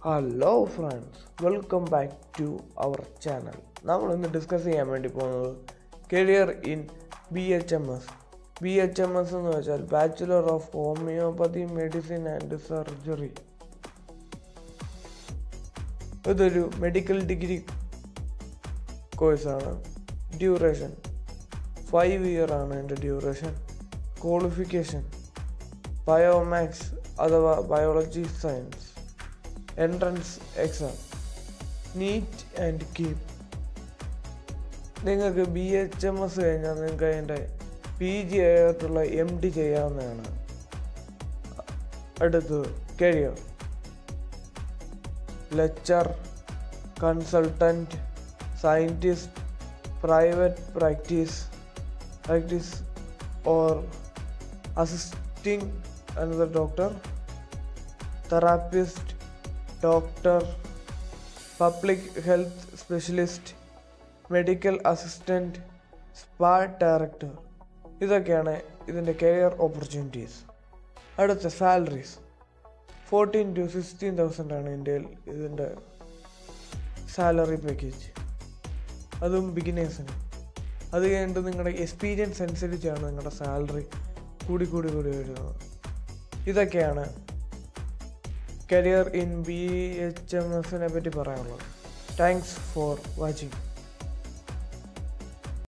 hello friends welcome back to our channel നമ്മൾ ഇന്ന് discuss ചെയ്യാൻ വേണ്ടി പോകുന്നത് career in B H M S B H M S എന്ന് വെച്ചാൽ bachelor of homoeopathy medicine and surgery ഇതൊരു മെഡിക്കൽ ഡിഗ്രി കോഴ്സാണ് ഡ്യൂറേഷൻ ഫൈവ് ഇയർ ആണ് എൻ്റെ ഡ്യൂറേഷൻ ക്വാളിഫിക്കേഷൻ ബയോമാക്സ് അഥവാ biology science entrance exam NEET and keep നിങ്ങൾക്ക് B H M S കഴിഞ്ഞാൽ നിങ്ങൾക്ക് അതിൻ്റെ പി ജി ആയിട്ടുള്ള എം ഡി ചെയ്യാവുന്നതാണ് അടുത്ത് career lecture consultant scientist private practice practice or assisting another doctor therapist doctor public health specialist medical assistant spa director ഇതൊക്കെയാണ് ഇതിൻ്റെ career opportunities അടുത്ത salaries fourteen to sixteen thousand ആണ് ഇന്ത്യയിൽ ഇതിൻ്റെ salary package അതും ബിഗിനേഴ്സിന് അത് കഴിഞ്ഞിട്ട് നിങ്ങളുടെ എക്സ്പീരിയൻസ് അനുസരിച്ചാണ് നിങ്ങളുടെ സാലറി കൂടി കൂടി കൂടി വരുന്നത് ഇതൊക്കെയാണ് career in B H M എസിനെ പറ്റി പറയാനുള്ളത് താങ്ക്സ് ഫോർ വാച്ചിങ്